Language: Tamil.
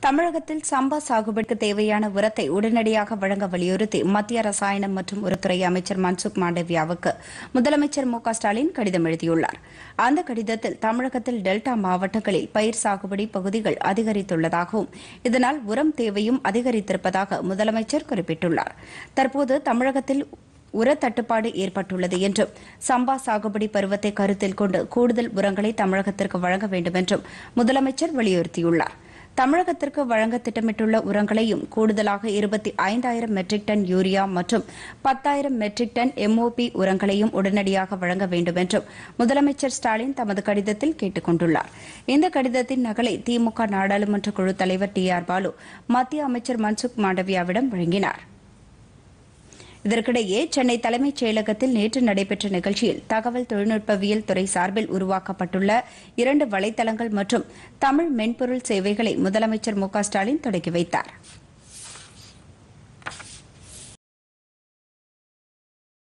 தமிழகத்தில் சம்பா சாகுபடிக்கு தேவையான உரத்தை உடனடியாக வழங்க வலியுறுத்தி மத்திய ரசாயனம் மற்றும் உரத்துறை அமைச்சர் மன்சுக் மாண்டவியாவுக்கு முதலமைச்சர் மு க ஸ்டாலின் கடிதம் எழுதியுள்ளார் அந்த கடிதத்தில் தமிழகத்தில் டெல்டா மாவட்டங்களில் பயிர் சாகுபடி பகுதிகள் அதிகரித்துள்ளதாகவும் இதனால் உரம் தேவையும் அதிகரித்திருப்பதாக முதலமைச்சர் குறிப்பிட்டுள்ளார் தற்போது தமிழகத்தில் உர தட்டுப்பாடு ஏற்பட்டுள்ளது என்றும் சம்பா சாகுபடி பருவத்தை கருத்தில் கொண்டு கூடுதல் உரங்களை தமிழகத்திற்கு வழங்க வேண்டும் என்றும் முதலமைச்சர் வலியுறுத்தியுள்ளார் தமிழகத்திற்கு வழங்க திட்டமிட்டுள்ள உரங்களையும் கூடுதலாக இருபத்தி ஐந்தாயிரம் மெட்ரிக் டன் யூரியா மற்றும் பத்தாயிரம் மெட்ரிக் டன் எம்ஓபி உரங்களையும் உடனடியாக வழங்க வேண்டும் என்றும் முதலமைச்சர் ஸ்டாலின் தமது கடிதத்தில் கேட்டுக் கொண்டுள்ளார் இந்த கடிதத்தின் நகலை திமுக நாடாளுமன்ற குழு தலைவர் டி ஆர் பாலு மத்திய அமைச்சர் மன்சுக் மாண்டவியாவிடம் வழங்கினார் இதற்கிடையே சென்னை தலைமைச் செயலகத்தில் நேற்று நடைபெற்ற நிகழ்ச்சியில் தகவல் தொழில்நுட்பவியல் துறை சார்பில் உருவாக்கப்பட்டுள்ள இரண்டு வலைதளங்கள் மற்றும் தமிழ் மென்பொருள் சேவைகளை முதலமைச்சர் மு க ஸ்டாலின் தொடங்கி வைத்தாா்